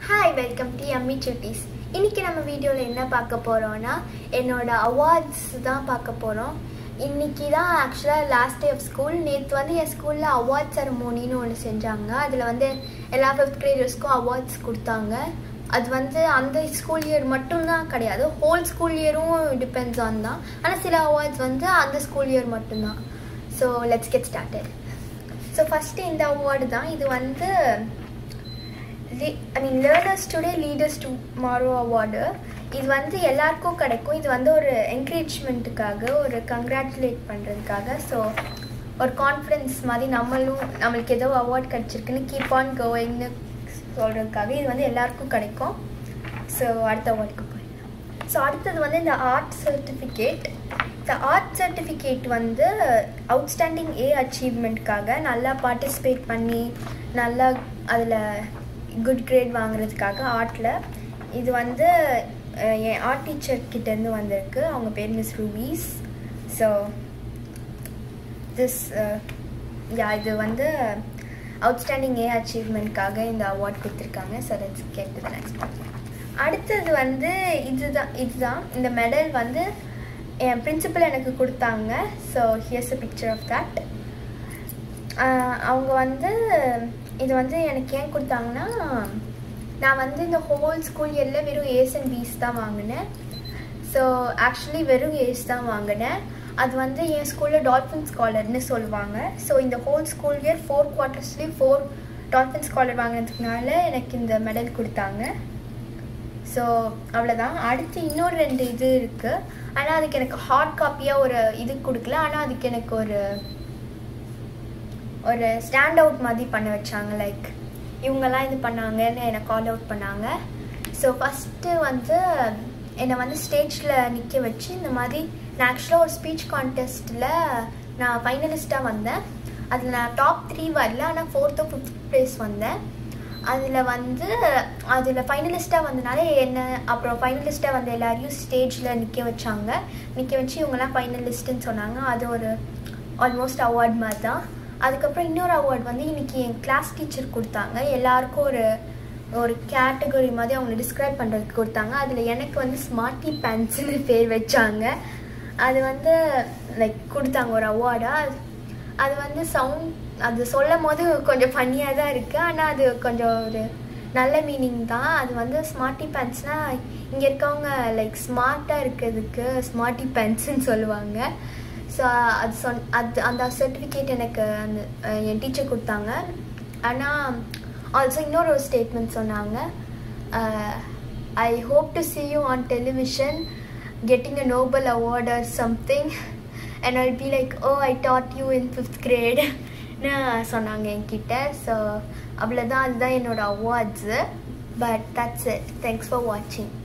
hi welcome to Emmy சுட்டீஸ் இன்னைக்கு நம்ம வீடியோவில் என்ன பார்க்க போகிறோம்னா என்னோட அவார்ட்ஸ் தான் பார்க்க போகிறோம் இன்னைக்கு தான் ஆக்சுவலாக லாஸ்ட் டே ஆஃப் ஸ்கூல் நேற்று வந்து என் ஸ்கூலில் அவார்ட் செரமோனின்னு ஒன்று செஞ்சாங்க அதில் வந்து எல்லா ஃபிஃப்த் கிரேடர்ஸ்க்கும் அவார்ட்ஸ் கொடுத்தாங்க அது வந்து அந்த ஸ்கூல் இயர் மட்டும்தான் கிடையாது ஹோல் ஸ்கூல் இயரும் டிபெண்ட்ஸ் ஆன் தான் ஆனால் சில அவார்ட்ஸ் வந்து அந்த ஸ்கூல் இயர் மட்டும்தான் so let's get started so first இந்த அவார்டு தான் இது வந்து I mean learners today leaders tomorrow award இது வந்து எல்லாருக்கும் கிடைக்கும் இது வந்து ஒரு என்கரேஜ்மெண்ட்டுக்காக ஒரு கங்க்ராச்சுலேட் பண்ணுறதுக்காக ஸோ ஒரு கான்ஃபிடென்ஸ் மாதிரி நம்மளும் நம்மளுக்கு ஏதோ அவார்ட் கிடச்சிருக்குன்னு கீப் ஆன் கோயிங்னு சொல்கிறதுக்காக இது வந்து எல்லாருக்கும் கிடைக்கும் ஸோ அடுத்த அவார்டுக்கு போயிடலாம் ஸோ அடுத்தது வந்து இந்த ஆர்ட் சர்டிஃபிகேட் இந்த ஆர்ட் சர்டிஃபிகேட் வந்து அவுட்ஸ்டாண்டிங் ஏ அச்சீவ்மெண்ட்காக நல்லா பார்ட்டிசிபேட் பண்ணி நல்லா அதில் குட் கிரேட் வாங்குறதுக்காக ஆர்ட்டில் இது வந்து அஹ், என் ஆர்ட் டீச்சர் கிட்டேருந்து வந்திருக்கு அவங்க பேர் மிஸ் ரூபீஸ் ஸோ திஸ் யா இது வந்து அவுட்ஸ்டாண்டிங் ஏ அச்சீவ்மெண்ட்காக இந்த அவார்ட் கொடுத்துருக்காங்க so let's get to next அடுத்தது வந்து இதுதான் இதுதான் இந்த மெடல் வந்து என் பிரின்சிபல் எனக்கு கொடுத்தாங்க so here's a picture of that அவங்க வந்து இது வந்து எனக்கு ஏன் கொடுத்தாங்கன்னா நான் வந்து இந்த ஹோல் ஸ்கூல் இயரில் வெறும் ஏஸ் அண்ட் பிஸ் தான் வாங்கினேன் ஸோ ஆக்சுவலி வெறும் ஏஸ் தான் வாங்கினேன் அது வந்து என் ஸ்கூலில் டால்ஃபின் ஸ்காலர்னு சொல்லுவாங்க ஸோ இந்த ஹோல் ஸ்கூல் இயர் ஃபோர் குவார்ட்டர்ஸ்லேயும் ஃபோர் டால்ஃபின் ஸ்காலர் வாங்கினதுக்குனால எனக்கு இந்த மெடல் கொடுத்தாங்க ஸோ அவ்வளோதான் அடுத்து இன்னொரு ரெண்டு இது இருக்குது ஆனால் அதுக்கு எனக்கு ஹார்ட் காப்பியாக ஒரு இது கொடுக்கல ஆனால் அதுக்கு எனக்கு ஒரு ஒரு ஸ்டாண்ட் அவுட் மாதிரி பண்ண வச்சாங்க லைக் இவங்கெல்லாம் இது பண்ணாங்கன்னு என்னை கால் அவுட் பண்ணாங்க ஸோ ஃபஸ்ட்டு வந்து என்னை வந்து ஸ்டேஜில் நிற்க வச்சு இந்த மாதிரி நான் ஆக்சுவலாக ஒரு ஸ்பீச் கான்டெஸ்ட்டில் நான் ஃபைனலிஸ்ட்டாக வந்தேன் அதில் நான் டாப் த்ரீ வரல ஆனால் ஃபோர்த்தோ ஃபிஃப்த் ப்ளேஸ் வந்தேன் அதில் வந்து அதில் ஃபைனலிஸ்ட்டாக வந்தனால என்ன அப்புறம் ஃபைனலிஸ்ட்டாக வந்த எல்லாரையும் ஸ்டேஜில் நிற்க வச்சாங்க நிற்க வச்சு இவங்கெல்லாம் ஃபைனலிஸ்ட்டுன்னு சொன்னாங்க அது ஒரு ஆல்மோஸ்ட் அவார்ட் மாதிரி தான் அதுக்கப்புறம் இன்னொரு அவார்ட் வந்து இன்னைக்கு என் கிளாஸ் டீச்சர் கொடுத்தாங்க எல்லாருக்கும் ஒரு ஒரு கேட்டகரி மாதிரி அவங்க டிஸ்கிரைப் பண்ணுறதுக்கு கொடுத்தாங்க அதில் எனக்கு வந்து ஸ்மார்ட்டி பேண்ட்ஸ்னு பேர் வச்சாங்க அது வந்து லைக் கொடுத்தாங்க ஒரு அவார்டாக அது வந்து சவுண்ட் அது சொல்லும் போது கொஞ்சம் ஃபன்னியாக தான் இருக்குது ஆனால் அது கொஞ்சம் ஒரு நல்ல மீனிங் தான் அது வந்து ஸ்மார்ட்டி பேண்ட்ஸ்னால் இங்கே இருக்கவங்க லைக் ஸ்மார்ட்டாக இருக்கிறதுக்கு ஸ்மார்ட்டி பேண்ட்ஸ்ன்னு சொல்லுவாங்க ஸோ அது சொன் அது அந்த சர்டிஃபிகேட் எனக்கு அந்த அஹ், என் டீச்சர் கொடுத்தாங்க ஆனால் ஆல்சோ இன்னொரு ஒரு ஸ்டேட்மெண்ட் சொன்னாங்க I hope to see you on television getting a Nobel award or something and I'll be like oh I taught you in fifth grade சொன்னாங்க என்கிட்ட ஸோ அவ்வளோதான் அதுதான் என்னோட awards but that's it thanks for வாட்சிங்